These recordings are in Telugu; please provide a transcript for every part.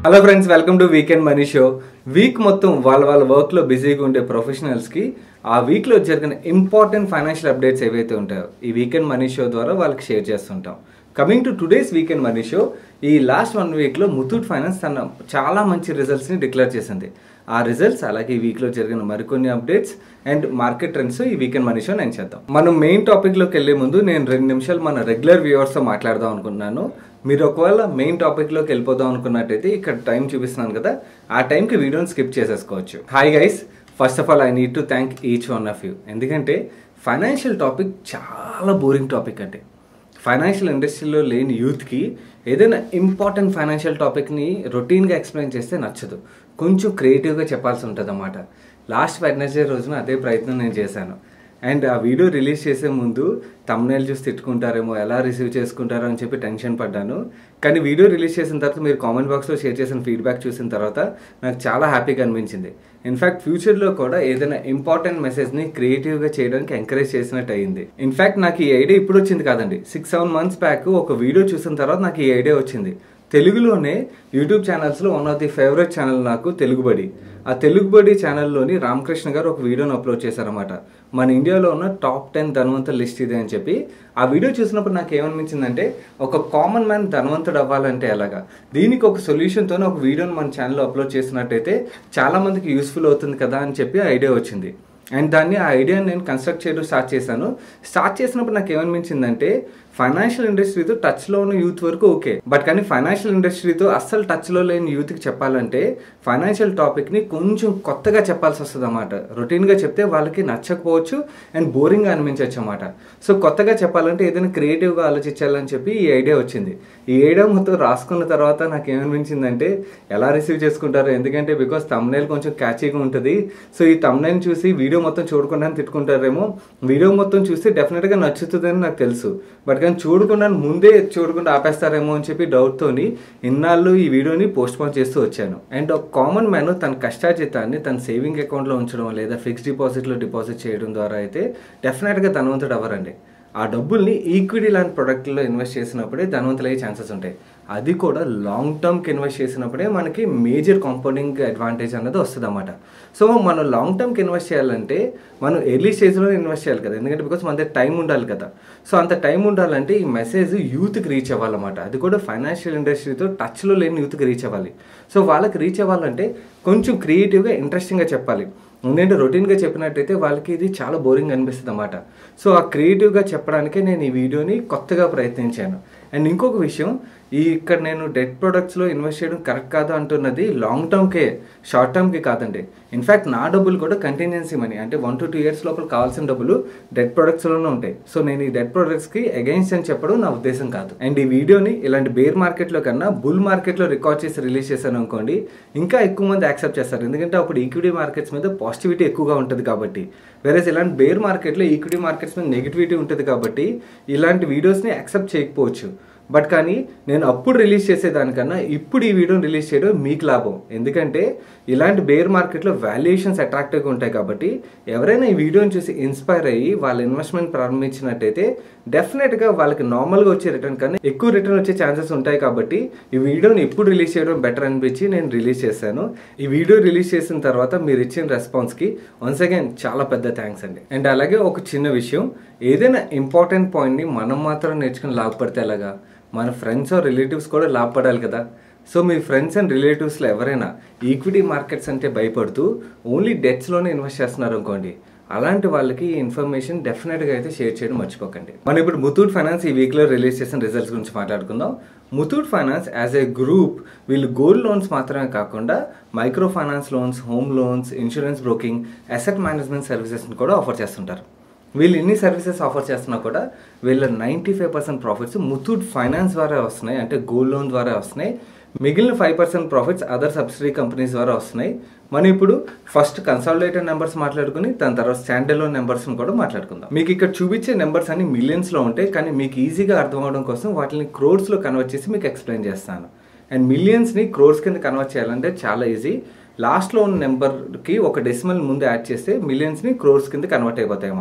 hello friends welcome to weekend money show week మొత్తం వాళ్ళ వాళ్ళ వర్క్లో బిజీగా ఉండే ప్రొఫెషనల్స్కి ఆ వీక్లో జరిగిన ఇంపార్టెంట్ ఫైనాన్షియల్ అప్డేట్స్ ఏవైతే ఉంటాయో ఈ వీకెండ్ మనీ షో ద్వారా వాళ్ళకి షేర్ చేస్తుంటాం coming to today's weekend money show ఈ లాస్ట్ వన్ వీక్లో ముతూట్ ఫైనాన్స్ తన చాలా మంచి రిజల్ట్స్ని డిక్లేర్ చేసింది ఆ రిజల్ట్స్ అలాగే ఈ వీక్లో జరిగిన మరికొన్ని అప్డేట్స్ అండ్ మార్కెట్ ట్రెండ్స్ ఈ వీకెండ్ మనీ షో నేను చేద్దాం మనం మెయిన్ టాపిక్లోకి వెళ్ళే ముందు నేను రెండు నిమిషాలు మన రెగ్యులర్ వ్యూవర్స్తో మాట్లాడదాం అనుకుంటున్నాను మీరు ఒకవేళ మెయిన్ టాపిక్లోకి వెళ్ళిపోదాం అనుకున్నట్టయితే ఇక్కడ టైం చూపిస్తున్నాను కదా ఆ టైంకి వీడియోని స్కిప్ చేసేసుకోవచ్చు hi guys first of all I need to thank each one of you ఎందుకంటే ఫైనాన్షియల్ టాపిక్ చాలా బోరింగ్ టాపిక్ అంటే ఫైనాన్షియల్ ఇండస్ట్రీలో లేని యూత్కి ఏదైనా ఇంపార్టెంట్ ఫైనాన్షియల్ టాపిక్ని రొటీన్గా ఎక్స్ప్లెయిన్ చేస్తే నచ్చదు కొంచెం క్రియేటివ్గా చెప్పాల్సి ఉంటుంది అన్నమాట లాస్ట్ వెడ్నెస్డే రోజున అదే ప్రయత్నం నేను చేశాను అండ్ ఆ వీడియో రిలీజ్ చేసే ముందు తమ్నేల్ చూసి తిట్టుకుంటారేమో ఎలా రిసీవ్ చేసుకుంటారో అని చెప్పి టెన్షన్ పడ్డాను కానీ వీడియో రిలీజ్ చేసిన తర్వాత మీరు కామెంట్ బాక్స్లో షేర్ చేసిన ఫీడ్బ్యాక్ చూసిన తర్వాత నాకు చాలా హ్యాపీగా అనిపించింది ఇన్ఫ్యాక్ట్ ఫ్యూచర్లో కూడా ఏదైనా ఇంపార్టెంట్ మెసేజ్ని క్రియేటివ్గా చేయడానికి ఎంకరేజ్ చేసినట్టు అయింది ఇన్ఫ్యాక్ట్ నాకు ఈ ఐడియా ఇప్పుడు వచ్చింది కాదండి సిక్స్ సెవెన్ మంత్స్ బ్యాక్ ఒక వీడియో చూసిన తర్వాత నాకు ఈ ఐడియా వచ్చింది తెలుగులోనే యూట్యూబ్ ఛానల్స్లో one of the favourite channel నాకు తెలుగుబడి ఆ తెలుగుబడి ఛానల్లోని రామకృష్ణ గారు ఒక వీడియోని అప్లోడ్ చేశారన్నమాట మన ఇండియాలో ఉన్న టాప్ టెన్ ధనవంతుల లిస్ట్ ఇది అని చెప్పి ఆ వీడియో చూసినప్పుడు నాకు ఏమనిపించిందంటే ఒక కామన్ మ్యాన్ ధనవంతుడు అవ్వాలంటే ఎలాగా దీనికి ఒక సొల్యూషన్తోనే ఒక వీడియోని మన ఛానల్లో అప్లోడ్ చేసినట్టయితే చాలామందికి యూస్ఫుల్ అవుతుంది కదా అని చెప్పి ఐడియా వచ్చింది అండ్ దాన్ని ఆ ఐడియాని నేను కన్స్ట్రక్ట్ చేయడం స్టార్ట్ చేశాను స్టార్ట్ చేసినప్పుడు నాకు ఏమనిపించిందంటే ఫైనాన్షియల్ ఇండస్ట్రీతో టచ్లో ఉన్న యూత్ వరకు ఓకే బట్ కానీ ఫైనాన్షియల్ ఇండస్ట్రీతో అస్సలు టచ్లో లేని యూత్కి చెప్పాలంటే ఫైనాన్షియల్ టాపిక్ని కొంచెం కొత్తగా చెప్పాల్సి వస్తుంది అన్నమాట రొటీన్గా చెప్తే వాళ్ళకి నచ్చకపోవచ్చు అండ్ బోరింగ్గా అనిపించవచ్చు అన్నమాట సో కొత్తగా చెప్పాలంటే ఏదైనా క్రియేటివ్గా ఆలోచించాలని చెప్పి ఈ ఐడియా వచ్చింది ఈ ఐడియా మొత్తం రాసుకున్న తర్వాత నాకు ఏమనిపించిందంటే ఎలా రిసీవ్ చేసుకుంటారు ఎందుకంటే బికాస్ తమ్నైల్ కొంచెం క్యాచీగా ఉంటుంది సో ఈ తమ్నైల్ చూసి వీడియో మొత్తం చూడకుండా తిట్టుకుంటారేమో వీడియో మొత్తం చూస్తే డెఫినెట్గా నచ్చుతుందని నాకు తెలుసు బట్ కానీ చూడకుండా ముందే చూడకుండా ఆపేస్తారేమో అని చెప్పి డౌట్తోని ఇన్నాళ్ళు ఈ వీడియోని పోస్ట్ పోన్ చేస్తూ వచ్చాను అండ్ ఒక కామన్ మ్యాన్ తన కష్టాజితాన్ని తన సేవింగ్ అకౌంట్లో ఉంచడం లేదా ఫిక్స్డ్ డిపాజిట్లో డిపాజిట్ చేయడం ద్వారా అయితే డెఫినెట్గా ధనవంతుడు అవ్వరండి ఆ డబ్బుల్ని ఈక్విటీ లాంటి ప్రొడక్ట్లో ఇన్వెస్ట్ చేసినప్పుడే ధనవంతులయ్యే ఛాన్సెస్ ఉంటాయి అది కూడా లాంగ్ టర్మ్కి ఇన్వెస్ట్ చేసినప్పుడే మనకి మేజర్ కాంపౌండింగ్ అడ్వాంటేజ్ అన్నది వస్తుంది అన్నమాట సో మనం లాంగ్ టర్మ్కి ఇన్వెస్ట్ చేయాలంటే మనం ఎర్లీ స్టేజ్లో ఇన్వెస్ట్ చేయాలి కదా ఎందుకంటే బికాస్ మన దగ్గర టైం ఉండాలి కదా సో అంత టైం ఉండాలంటే ఈ మెసేజ్ యూత్కి రీచ్ అవ్వాలన్నమాట అది కూడా ఫైనాన్షియల్ ఇండస్ట్రీతో టచ్లో లేని యూత్కి రీచ్ అవ్వాలి సో వాళ్ళకి రీచ్ అవ్వాలంటే కొంచెం క్రియేటివ్గా ఇంట్రెస్టింగ్గా చెప్పాలి ఎందుకంటే రొటీన్గా చెప్పినట్టయితే వాళ్ళకి ఇది చాలా బోరింగ్ అనిపిస్తుంది అన్నమాట సో ఆ క్రియేటివ్గా చెప్పడానికే నేను ఈ వీడియోని కొత్తగా ప్రయత్నించాను అండ్ ఇంకొక విషయం ఈ ఇక్కడ నేను డెట్ ప్రొడక్ట్స్లో ఇన్వెస్ట్ చేయడం కరెక్ట్ కాదు అంటున్నది లాంగ్ టర్మ్కే షార్ట్ టర్మ్కి కాదండి ఇన్ఫ్యాక్ట్ నా డబ్బులు కూడా కంటిన్యూన్సీ మనీ అంటే వన్ టు టూ ఇయర్స్ లోపల కావాల్సిన డబ్బులు డెట్ ప్రొడక్ట్స్లోనే ఉంటాయి సో నేను ఈ డెట్ ప్రొడక్ట్స్కి అగైన్స్ అని చెప్పడం నా ఉద్దేశం కాదు అండ్ ఈ వీడియోని ఇలాంటి బేర్ మార్కెట్లో కన్నా బుల్ మార్కెట్లో రికార్డ్ చేసి రిలీజ్ చేశాను అనుకోండి ఇంకా ఎక్కువ మంది యాక్సెప్ట్ చేస్తారు ఎందుకంటే అప్పుడు ఈక్విటీ మార్కెట్స్ మీద పాజిటివిటీ ఎక్కువగా ఉంటుంది కాబట్టి వేరేస్ ఇలాంటి బేర్ మార్కెట్లో ఈక్విటీ మార్కెట్స్ మీద నెగిటివిటీ ఉంటుంది కాబట్టి ఇలాంటి వీడియోస్ని యాక్సెప్ట్ చేయకపోవచ్చు బట్ కానీ నేను అప్పుడు రిలీజ్ చేసేదానికన్నా ఇప్పుడు ఈ వీడియోని రిలీజ్ చేయడం మీకు లాభం ఎందుకంటే ఇలాంటి బేర్ మార్కెట్లో వాల్యుయేషన్స్ అట్రాక్టివ్గా ఉంటాయి కాబట్టి ఎవరైనా ఈ వీడియోని చూసి ఇన్స్పైర్ అయ్యి వాళ్ళ ఇన్వెస్ట్మెంట్ ప్రారంభించినట్టయితే డెఫినెట్గా వాళ్ళకి నార్మల్గా వచ్చే రిటర్న్ కన్నా ఎక్కువ రిటర్న్ వచ్చే ఛాన్సెస్ ఉంటాయి కాబట్టి ఈ వీడియోని ఎప్పుడు రిలీజ్ చేయడం బెటర్ అనిపించి నేను రిలీజ్ చేశాను ఈ వీడియో రిలీజ్ చేసిన తర్వాత మీరు ఇచ్చిన రెస్పాన్స్కి వన్స్ అగైన్ చాలా పెద్ద థ్యాంక్స్ అండి అండ్ అలాగే ఒక చిన్న విషయం ఏదైనా ఇంపార్టెంట్ పాయింట్ని మనం మాత్రం నేర్చుకుని లాభపడితే ఎలాగా మన ఫ్రెండ్స్ రిలేటివ్స్ కూడా లాభపడాలి కదా సో మీ ఫ్రెండ్స్ అండ్ రిలేటివ్స్లో ఎవరైనా ఈక్విటీ మార్కెట్స్ అంటే భయపడుతూ ఓన్లీ డెట్స్లోనే ఇన్వెస్ట్ చేస్తున్నారు అనుకోండి అలాంటి వాళ్ళకి ఈ ఇన్ఫర్మేషన్ డెఫినెట్గా అయితే షేర్ చేయడం మర్చిపోకండి మనం ఇప్పుడు ముతూట్ ఫైనాన్స్ ఈ వీక్లో రిలీజ్ చేసిన రిజల్ట్స్ గురించి మాట్లాడుకుందాం Muthoot finance as a group వీళ్ళు గోల్డ్ లోన్స్ మాత్రమే కాకుండా micro finance loans home loans insurance broking asset management సర్వీసెస్ని కూడా ఆఫర్ చేస్తుంటారు వీళ్ళు ఎన్ని సర్వీసెస్ ఆఫర్ చేస్తున్నా కూడా వీళ్ళ ninety five percent profits Muthoot finance ద్వారా వస్తున్నాయి అంటే గోల్డ్ లోన్ ద్వారా వస్తున్నాయి మిగిలిన five percent profits other subsidy companies ద్వారా వస్తున్నాయి మనం ఇప్పుడు ఫస్ట్ కన్సాలిడేటెడ్ నెంబర్స్ మాట్లాడుకుని దాని తర్వాత స్టాండర్డ్ లోన్ నెంబర్స్ని కూడా మాట్లాడుకుందాం మీకు ఇక్కడ చూపించే నెంబర్స్ అన్ని మిలియన్స్లో ఉంటాయి కానీ మీకు ఈజీగా అర్థం అవడం కోసం వాటిని క్రోర్స్లో కన్వర్ట్ చేసి మీకు ఎక్స్ప్లెయిన్ చేస్తాను అండ్ మిలియన్స్ని క్రోర్స్ కింద కన్వర్ట్ చేయాలంటే చాలా ఈజీ లాస్ట్లో ఉన్న నెంబర్కి ఒక డెసిమల్ ముందు యాడ్ చేస్తే మిలియన్స్ని క్రోర్స్ కింద కన్వర్ట్ అయిపోతాయి అన్నమాట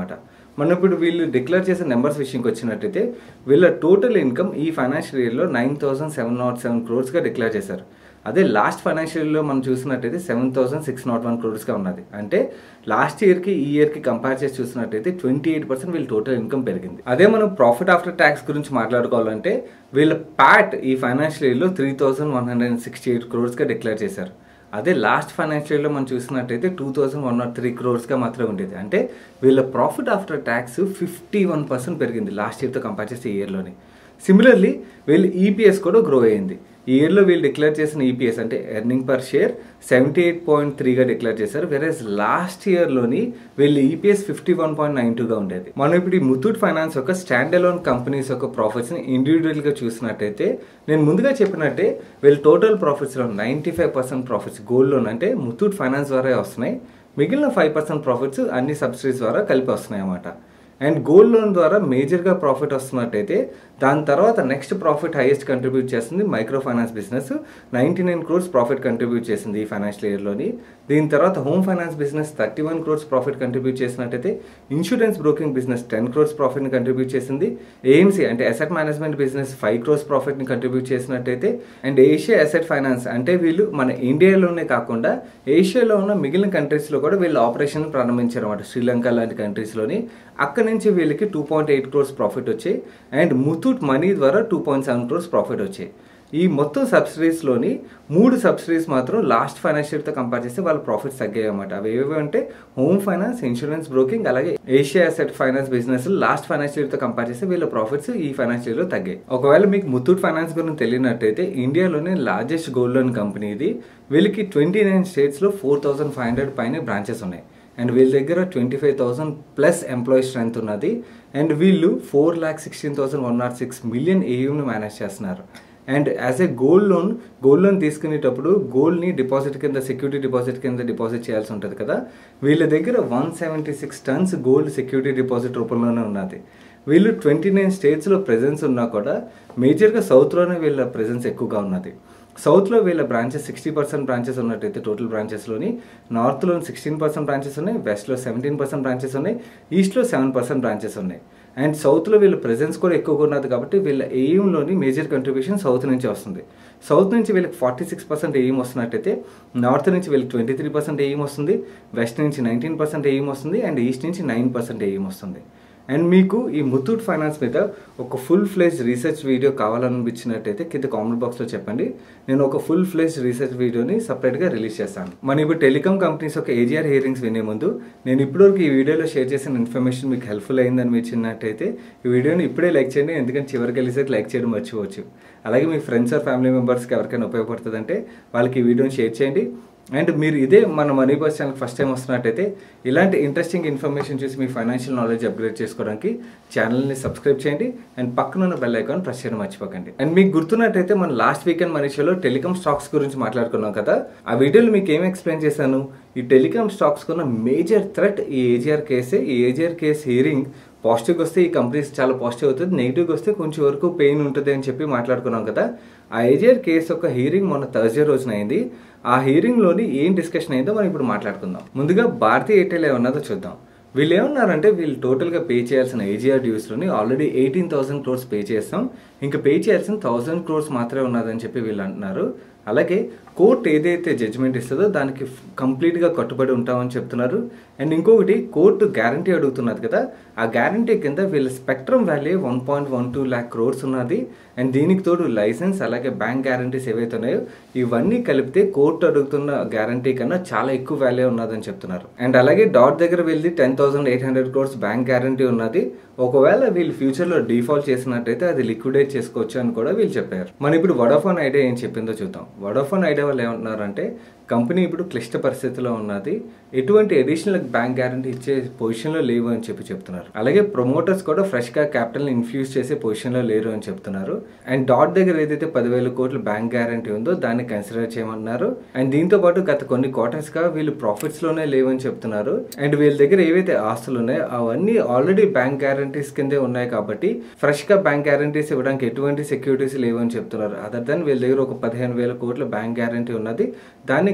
మనం ఇప్పుడు వీళ్ళు డిక్లేర్ చేసిన నెంబర్స్ విషయంకి వచ్చినట్టయితే వీళ్ళ టోటల్ ఇన్కమ్ ఈ ఫైనాన్షియల్ ఇయర్లో nine thousand seven nought seven క్రోర్స్గా డిక్లేర్ చేశారు అదే లాస్ట్ ఫైనాన్షియల్ ఇయర్లో మనం చూసినట్టయితే seven thousand six nought one క్రోర్స్గా ఉన్నది అంటే లాస్ట్ ఇయర్కి ఈ ఇయర్కి కంపేర్ చేసి చూసినట్టయితే ట్వంటీ ఎయిట్ పర్సెంట్ వీళ్ళ టోటల్ ఇన్కమ్ పెరిగింది అదే మనం ప్రాఫిట్ ఆఫ్టర్ ట్యాక్స్ గురించి మాట్లాడుకోవాలంటే వీళ్ళ ప్యాట్ ఈ ఫైనాన్షియల్ ఇయర్లో three thousand one hundred and sixty eight క్రోర్స్గా డిక్లేర్ చేశారు అదే లాస్ట్ ఫైనాన్షియల్ ఇయర్లో మనం చూసినట్టయితే two thousand one nought three క్రోర్స్గా మాత్రమే ఉండేది అంటే వీళ్ళ profit after tax fifty one percent పెరిగింది లాస్ట్ ఇయర్తో కంపేర్ చేస్తే ఈ ఇయర్లోని సిమిలర్లీ వీళ్ళ ఈపీఎస్ కూడా గ్రో అయ్యింది ఈ ఇయర్లో వీళ్ళు డిక్లేర్ చేసిన ఈపీఎస్ అంటే earning per share seventy eight point త్రీగా డిక్లేర్ చేశారు వెరస్ లాస్ట్ ఇయర్లోని వీళ్ళు EPS fifty one point nine టూగా ఉండేది మనం ఇప్పుడు ఈ ముతూట్ ఫైనాన్స్ యొక్క స్టాండ్ అలోన్ కంపెనీస్ యొక్క ప్రాఫిట్స్ని ఇండివిజువల్గా చూసినట్టయితే నేను ముందుగా చెప్పినట్టే వీళ్ళ టోటల్ ప్రాఫిట్స్లో ninety five percent profits gold loan అంటే ముతూట్ ఫైనాన్స్ ద్వారా వస్తున్నాయి మిగిలిన ఫైవ్ పర్సెంట్ ప్రాఫిట్స్ అన్ని సబ్సిడీస్ ద్వారా కలిపి వస్తున్నాయి అన్నమాట అండ్ గోల్డ్ లోన్ ద్వారా మేజర్గా ప్రాఫిట్ వస్తున్నట్టయితే దాని తర్వాత నెక్స్ట్ ప్రాఫిట్ హైయెస్ట్ కంట్రిబ్యూట్ చేస్తుంది micro finance business ninety nine crores profit contribute చేసింది ఈ ఫైనాన్షియల్ ఇయర్లోని దీని తర్వాత home finance business thirty one crores profit contribute చేసినట్టయితే insurance broking business ten crores ప్రాఫిట్ని కంట్రిబ్యూట్ చేసింది ఏఎంసీ అంటే asset management business five crores ప్రాఫిట్ని కంట్రిబ్యూట్ చేసినట్టయితే అండ్ ఏషియా అసెట్ ఫైనాన్స్ అంటే వీళ్ళు మన ఇండియాలోనే కాకుండా ఏషియాలో ఉన్న మిగిలిన కంట్రీస్లో కూడా వీళ్ళు ఆపరేషన్ ప్రారంభించారు అనమాట శ్రీలంక లాంటి కంట్రీస్లోని అక్కడ నుంచి వీళ్ళకి two point eight crores profit వచ్చాయి అండ్ ముతూట్ మనీ ద్వారా two point seven crores profit వచ్చాయి ఈ మొత్తం సబ్సిడీస్లోని మూడు సబ్సిడీస్ మాత్రం లాస్ట్ ఫైనాన్షియల్ ఇయర్తో కంపేర్ చేస్తే వాళ్ళ ప్రాఫిట్స్ తగ్గాయి అన్నమాట అవి ఏవి అంటే హోమ్ ఫైనాన్స్ ఇన్సూరెన్స్ బ్రోకింగ్ అలాగే Asia asset finance business last financial ఇయర్తో కంపేర్ చేస్తే వీళ్ళ ప్రాఫిట్స్ ఈ ఫైనాన్షియల్ ఇయర్లో తగ్గాయి ఒకవేళ మీకు ముత్తూట్ ఫైనాన్స్ గురించి తెలియనట్టయితే ఇండియాలోనే లార్జెస్ట్ గోల్డ్ లోన్ కంపెనీ ఇది వీళ్ళకి ట్వంటీ నైన్ స్టేట్స్లో ఫోర్ థౌసండ్ ఫైవ్ హండ్రెడ్ పైన బ్రాంచెస్ ఉన్నాయి అండ్ వీళ్ళ దగ్గర twenty five thousand plus employee strength ఉన్నది అండ్ వీళ్ళు four lakh sixteen thousand one nought six million ఏయూని మేనేజ్ చేస్తున్నారు and as a gold loan gold loan తీసుకునేటప్పుడు గోల్డ్ని డిపాజిట్ కింద సెక్యూరిటీ డిపాజిట్ కింద డిపాజిట్ చేయాల్సి ఉంటుంది కదా వీళ్ళ దగ్గర one seventy six tons gold security deposit రూపంలోనే ఉన్నది వీళ్ళు ట్వంటీ నైన్ స్టేట్స్లో ప్రెజెన్స్ ఉన్నా కూడా మేజర్గా సౌత్లోనే వీళ్ళ ప్రెజెన్స్ ఎక్కువగా ఉన్నది సౌత్లో వీళ్ళ బ్రాంచెస్ సిక్స్టీ పర్సెంట్ బ్రాంచెస్ ఉన్నట్టయితే టోటల్ బ్రాంచెస్లోని నార్త్లో సిక్స్టీన్ పర్సెంట్ బ్రాంచెస్ ఉన్నాయి వెస్ట్లో సెవెంటీన్ పర్సెంట్ బ్రాంచెస్ ఉన్నాయి ఈస్ట్లో సెవెన్ పర్సెంట్ బ్రాంచెస్ ఉన్నాయి అండ్ సౌత్లో వీళ్ళ ప్రెజెన్స్ కూడా ఎక్కువగా ఉన్నది కాబట్టి వీళ్ళ ఎయిమ్లోని మేజర్ కంట్రిబ్యూషన్ సౌత్ నుంచి వస్తుంది సౌత్ నుంచి వీళ్ళకి ఫార్టీ సిక్స్ పర్సెంట్ ఎయిమ్ వస్తున్నట్టయితే నార్త్ నుంచి వీళ్ళకి ట్వంటీ త్రీ పర్సెంట్ ఎయిమ్ వస్తుంది వెస్ట్ నుంచి నైన్టీన్ పర్సెంట్ ఎయిమ్ వస్తుంది అండ్ ఈస్ట్ నుంచి నైన్ పర్సెంట్ ఎయిమ్ వస్తుంది అండ్ మీకు ఈ ముత్తూట్ ఫైనాన్స్ మీద ఒక ఫుల్ ఫ్లెజ్ రీసెర్చ్ వీడియో కావాలనిపించినట్టయితే కింద కామెంట్ బాక్స్లో చెప్పండి నేను ఒక ఫుల్ ఫ్లెజ్ రీసెర్చ్ వీడియోని సపరేట్గా రిలీజ్ చేస్తాను మన ఇప్పుడు టెలికామ్ కంపెనీస్ ఒక ఏజీఆర్ హియరింగ్స్ వినే ముందు నేను ఇప్పటివరకు ఈ వీడియోలో షేర్ చేసిన ఇన్ఫర్మేషన్ మీకు హెల్ప్ఫుల్ అయిందని మెచ్చినట్టయితే ఈ వీడియోని ఇప్పుడే లైక్ చేయండి ఎందుకంటే చివరికి వెళ్ళేసరికి లైక్ చేయడం మర్చిపోవచ్చు అలాగే మీ ఫ్రెండ్స్ ఆర్ ఫ్యామిలీ మెంబర్స్కి ఎవరికైనా ఉపయోగపడుతుందంటే వాళ్ళకి ఈ వీడియోని షేర్ చేయండి అండ్ మీరు ఇదే మన money bus channel first time వస్తున్నట్టయితే ఇలాంటి ఇంట్రెస్టింగ్ ఇన్ఫర్మేషన్ చూసి మీ ఫైనాన్షియల్ నాలెడ్జ్ అప్గ్రేడ్ చేసుకోవడానికి ఛానల్ని సబ్స్క్రైబ్ చేయండి అండ్ పక్కన ఉన్న బెల్ ఐకాన్ ప్రెస్ చేయడం మర్చిపోకండి అండ్ మీకు గుర్తున్నట్టయితే మన లాస్ట్ వీకెండ్ మనీ షోలో టెలికామ్ స్టాక్స్ గురించి మాట్లాడుకున్నాం కదా ఆ వీడియోలో మీకు ఏం ఎక్స్ప్లెయిన్ చేశాను ఈ టెలికామ్ స్టాక్స్ కున్న మేజర్ థ్రెట్ ఈ ఏజీఆర్ కేసే ఈ ఏజీఆర్ కేస్ హియరింగ్ పాజిటివ్గా వస్తే ఈ కంపెనీస్ చాలా పాజిటివ్ అవుతుంది నెగిటివ్గా వస్తే కొంచెం వరకు పెయిన్ ఉంటుంది అని చెప్పి మాట్లాడుకున్నాం కదా ఆ ఏజీఆర్ కేసు యొక్క హీరింగ్ మొన్న థర్స్డే రోజున అయింది ఆ హీరింగ్లోని ఏం డిస్కషన్ అయిందో మనం ఇప్పుడు మాట్లాడుకుందాం ముందుగా భారతీయ ఎయిర్టెల్ ఏమన్నదో చూద్దాం వీళ్ళు ఏమన్నారంటే వీళ్ళు టోటల్గా పే చేయాల్సిన ఏజీఆర్ డ్యూస్లోని already eighteen thousand crores pay చేస్తాం ఇంకా పే చేయాల్సిన థౌసండ్ క్రోర్స్ మాత్రమే ఉన్నదని చెప్పి వీళ్ళు అంటున్నారు అలాగే కోర్టు ఏదైతే జడ్జిమెంట్ ఇస్తుందో దానికి కంప్లీట్గా కట్టుబడి ఉంటామని చెప్తున్నారు అండ్ ఇంకొకటి కోర్టు గ్యారంటీ అడుగుతున్నది కదా ఆ గ్యారంటీ కింద వీళ్ళ spectrum value one point one two lakh crores ఉన్నది అండ్ దీనికి తోడు లైసెన్స్ అలాగే బ్యాంక్ గ్యారంటీస్ ఏవైతే ఉన్నాయో ఇవన్నీ కలిపితే కోర్టు అడుగుతున్న గ్యారంటీ కన్నా చాలా ఎక్కువ వాల్యూ ఉన్నదని చెప్తున్నారు అండ్ అలాగే డాట్ దగ్గర వెళ్ళి ten thousand eight hundred crores bank guarantee ఉన్నది ఒకవేళ వీళ్ళు ఫ్యూచర్లో డిఫాల్ట్ చేసినట్టయితే అది లిక్విడేట్ చేసుకోవచ్చు అని కూడా వీళ్ళు చెప్పారు మనం ఇప్పుడు వడాఫోన్ ఐడియా ఏం చెప్పిందో చూద్దాం వడాఫోన్ ఐడియా వాళ్ళు ఏమంటున్నారంటే కంపెనీ ఇప్పుడు క్లిష్ట పరిస్థితిలో ఉన్నది ఎటువంటి అడిషనల్ బ్యాంక్ గ్యారంటీ ఇచ్చే పొజిషన్లో లేవు అని చెప్పి చెప్తున్నారు అలాగే ప్రమోటర్స్ కూడా ఫ్రెష్గా క్యాపిటల్ ఇన్ఫ్యూజ్ చేసే పొజిషన్లో లేరు అని చెప్తున్నారు అండ్ డాట్ దగ్గర ఏదైతే పదివేల కోట్ల బ్యాంక్ గ్యారంటీ ఉందో దాన్ని కన్సిడర్ చేయమన్నారు అండ్ దీంతో పాటు గత కొన్ని క్వార్టర్స్గా వీళ్ళు ప్రాఫిట్స్లోనే లేవని చెప్తున్నారు అండ్ వీళ్ళ దగ్గర ఏవైతే ఆస్తులు ఉన్నాయో అవన్నీ ఆల్రెడీ బ్యాంక్ గ్యారంటీస్ కిందే ఉన్నాయి కాబట్టి ఫ్రెష్గా బ్యాంక్ గ్యారంటీస్ ఇవ్వడానికి ఎటువంటి సెక్యూరిటీస్ లేవని చెప్తున్నారు అదర్ దాన్ వీళ్ళ దగ్గర ఒక పదిహేను వేల కోట్ల బ్యాంక్ గ్యారంటీ ఉన్నది దాన్ని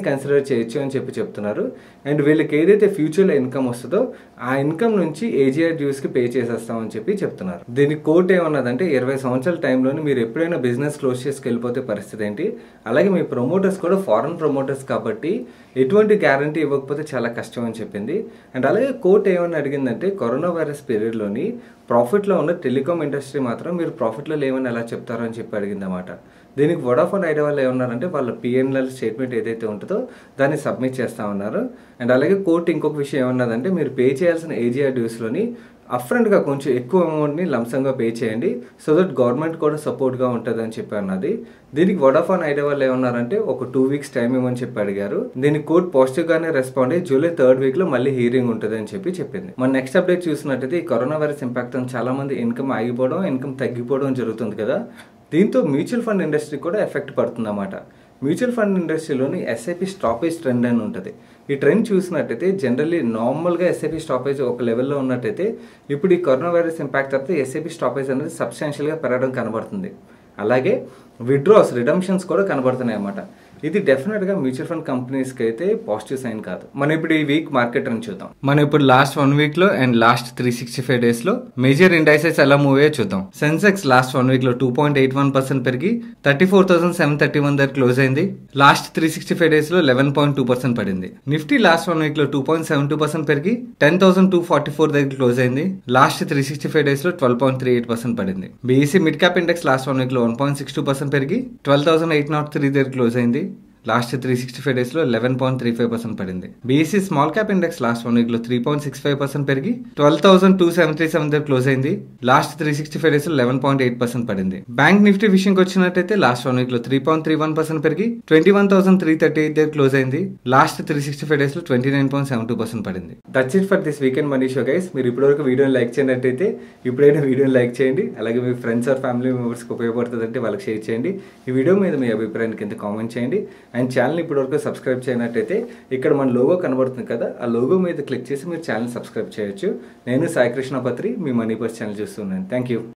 కన్సిడర్ చేయొచ్చు అని చెప్పి చెప్తున్నారు అండ్ వీళ్ళకి ఏదైతే ఫ్యూచర్లో ఇన్కమ్ వస్తుందో ఆ ఇన్కమ్ నుంచి ఏజీఆర్ డ్యూస్కి పే చేసేస్తామని చెప్పి చెప్తున్నారు దీని కోట్ ఏమన్నదంటే ఇరవై సంవత్సరాల టైంలోనే మీరు ఎప్పుడైనా బిజినెస్ క్లోజ్ చేసుకు వెళ్ళిపోతే పరిస్థితి ఏంటి అలాగే మీ ప్రమోటర్స్ కూడా ఫారెన్ ప్రమోటర్స్ కాబట్టి ఎటువంటి గ్యారంటీ ఇవ్వకపోతే చాలా కష్టం అని చెప్పింది అండ్ అలాగే కోర్ట్ ఏమని అడిగిందంటే కరోనా వైరస్ పీరియడ్లోని ప్రాఫిట్లో ఉన్న టెలికాం ఇండస్ట్రీ మాత్రం మీరు ప్రాఫిట్లో లేవని ఎలా చెప్తారో అని చెప్పి అడిగిందన్నమాట దీనికి వడాఫోన్ ఐడియా వాళ్ళు ఏమన్నారంటే వాళ్ళ పిఎన్ఎల్ స్టేట్మెంట్ ఏదైతే ఉంటుందో దాన్ని సబ్మిట్ చేస్తా ఉన్నారు అండ్ అలాగే కోర్టు ఇంకొక విషయం ఏమన్నదంటే మీరు పే చేయాల్సిన ఏజీఆర్ డ్యూస్లోని అఫ్రంట్గా కొంచెం ఎక్కువ అమౌంట్ని లంసంగా పే చేయండి సో దట్ గవర్నమెంట్ కూడా సపోర్ట్గా ఉంటుంది అని చెప్పి అన్నది దీనికి వడాఫోన్ ఐడియా వాళ్ళు ఏమన్నారంటే ఒక టూ వీక్స్ టైం ఇవ్వమని చెప్పి అడిగారు దీనికి కోర్ట్ పాజిటివ్ గానే రెస్పాండ్ అయ్యి జూలై థర్డ్ వీక్ లో మళ్ళీ హీరింగ్ ఉంటుంది అని చెప్పి చెప్పింది మన నెక్స్ట్ అప్డేట్ చూసినట్టయితే ఈ కరోనా వైరస్ ఇంపాక్ట్ చాలా మంది ఇన్కమ్ ఆగిపోవడం ఇన్కమ్ తగ్గిపోవడం జరుగుతుంది కదా దీంతో మ్యూచువల్ ఫండ్ ఇండస్ట్రీ కూడా ఎఫెక్ట్ పడుతుంది అన్నమాట మ్యూచువల్ ఫండ్ ఇండస్ట్రీలోని ఎస్ఐపి స్టాపేజ్ ట్రెండ్ అని ఉంటుంది ఈ ట్రెండ్ చూసినట్టయితే జనరల్లీ నార్మల్గా ఎస్ఐపి స్టాపేజ్ ఒక లెవెల్లో ఉన్నట్టయితే ఇప్పుడు ఈ కరోనా వైరస్ ఇంపాక్ట్ తర్వాత ఎస్ఐపి స్టాపేజ్ అనేది సబ్స్టాన్షియల్గా పెరగడం కనబడుతుంది అలాగే విడ్రాస్ రిడమ్షన్స్ కూడా కనబడుతున్నాయి అన్నమాట ఇది డెఫినెట్గా మ్యూచువల్ ఫండ్ కంపెనీస్కి అయితే పాజిటివ్ సైన్ కాదు మనం ఇప్పుడు ఈ వీక్ మార్కెట్ అని చూద్దాం మనం ఇప్పుడు లాస్ట్ వన్ వీక్ లో and last three sixty five days లో మేజర్ ఇండైసెస్ ఎలా మూవ్ అయ్యో చూద్దాం సెన్సెక్స్ లాస్ట్ వన్ వీక్ లో two point eight one percent పెరిగి thirty four thousand seven thirty one దగ్గర క్లోజ్ అయింది last three sixty five days లో లెవెన్ పాయింట్ టూ పర్సెంట్ పడింది నిఫ్టీ లాస్ట్ వన్ వీక్ లో two point seven two percent పెరిగి ten thousand two forty four దగ్గర క్లోజ్ అయింది last three sixty five days లో twelve point three eight percent పడింది BSE mid cap index last one week లో one point six two percent పెరిగి twelve thousand eight nought three దగ్గర క్లోజ్ అయింది last three sixty five days లో eleven point three five percent పడింది BSE small cap index last one week లో three point six five percent పెరిగి twelve thousand two seven three seven దగ్గర క్లోజ్ అయింది last three sixty five days లో లెవెన్ పాయింట్ ఎయిట్ పర్సెంట్ పడింది బ్యాంక్ నిఫ్టీ విషయంకి వచ్చినట్టయితే లాస్ట్ వన్ వీక్ లో three point three one percent పెరిగి twenty one thousand three thirty eight దగ్గర క్లోజ్ అయింది last three sixty five days లో twenty nine point seven two percent పడింది that's it for this weekend money show guys మీరు ఇప్పటివరకు వీడియోని లైక్ చేయనట్టయితే ఇప్పుడైనా వీడియోని లైక్ చేయండి అలాగే మీ ఫ్రెండ్స్ ఆర్ ఫ్యామిలీ మెంబర్స్కి ఉపయోగపడుతుంది అంటే వాళ్ళకి షేర్ చేయండి ఈ వీడియో మీద మీ అభిప్రాయాన్ని కింద కామెంట్ చేయండి అండ్ ఛానల్ ఇప్పటివరకు సబ్స్క్రైబ్ చేయనట్టయితే ఇక్కడ మన లోగో కనబడుతుంది కదా ఆ లోగో మీద క్లిక్ చేసి మీరు ఛానల్ సబ్స్క్రైబ్ చేయొచ్చు నేను సాయి కృష్ణ పత్రి మీ మనీ పర్స్ ఛానల్ చూస్తున్నాను థ్యాంక్ యూ